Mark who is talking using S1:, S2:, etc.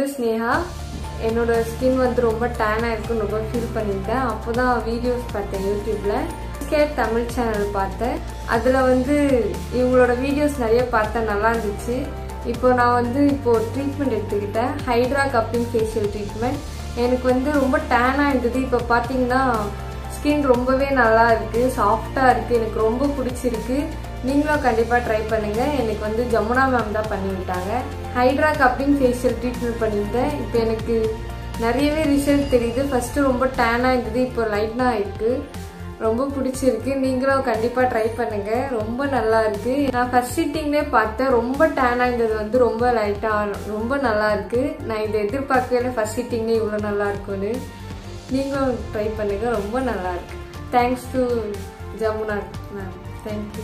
S1: வந்து ஸ்னேகா என்னோட ஸ்கின் வந்து ரொம்ப டேனாக இருக்குன்னு ரொம்ப ஃபீல் பண்ணியிருக்கேன் அப்போ தான் வீடியோஸ் பார்த்தேன் யூடியூப்பில் கேட் தமிழ் சேனல் பார்த்தேன் அதில் வந்து இவங்களோட வீடியோஸ் நிறைய பார்த்தேன் நல்லா இருந்துச்சு இப்போ நான் வந்து இப்போ ட்ரீட்மெண்ட் எடுத்துக்கிட்டேன் ஹைட்ரா கப்பிங் ஃபேஷியல் ட்ரீட்மெண்ட் எனக்கு வந்து ரொம்ப டேனாக இருந்தது இப்போ பார்த்தீங்கன்னா ஸ்கின் ரொம்பவே நல்லா இருக்குது சாஃப்டாக இருக்குது எனக்கு ரொம்ப பிடிச்சிருக்கு நீங்களும் கண்டிப்பாக ட்ரை பண்ணுங்கள் எனக்கு வந்து ஜமுனா மேம் தான் பண்ணி விட்டாங்க ஹைட்ரா கப்பிங் ஃபேஷியல் ட்ரீட்மெண்ட் பண்ணியிருந்தேன் இப்போ எனக்கு நிறையவே ரிசல்ட் தெரியுது ஃபஸ்ட்டு ரொம்ப டேனாக இருந்தது இப்போ லைட்னாக இருக்குது ரொம்ப பிடிச்சிருக்கு நீங்களும் கண்டிப்பாக ட்ரை பண்ணுங்க ரொம்ப நல்லா இருக்கு நான் ஃபர்ஸ்ட் சிட்டிங்லேயே பார்த்தேன் ரொம்ப டேனாக இருந்தது வந்து ரொம்ப லைட்டாக ரொம்ப நல்லா இருக்கு நான் இதை எதிர்பார்க்கவே இல்லை ஃபர்ஸ்ட் சிட்டிங்லேயே இவ்வளோ நல்லா இருக்கும்னு நீங்களும் ட்ரை பண்ணுங்க ரொம்ப நல்லா இருக்கு thanks to Jamuna ma'am thank you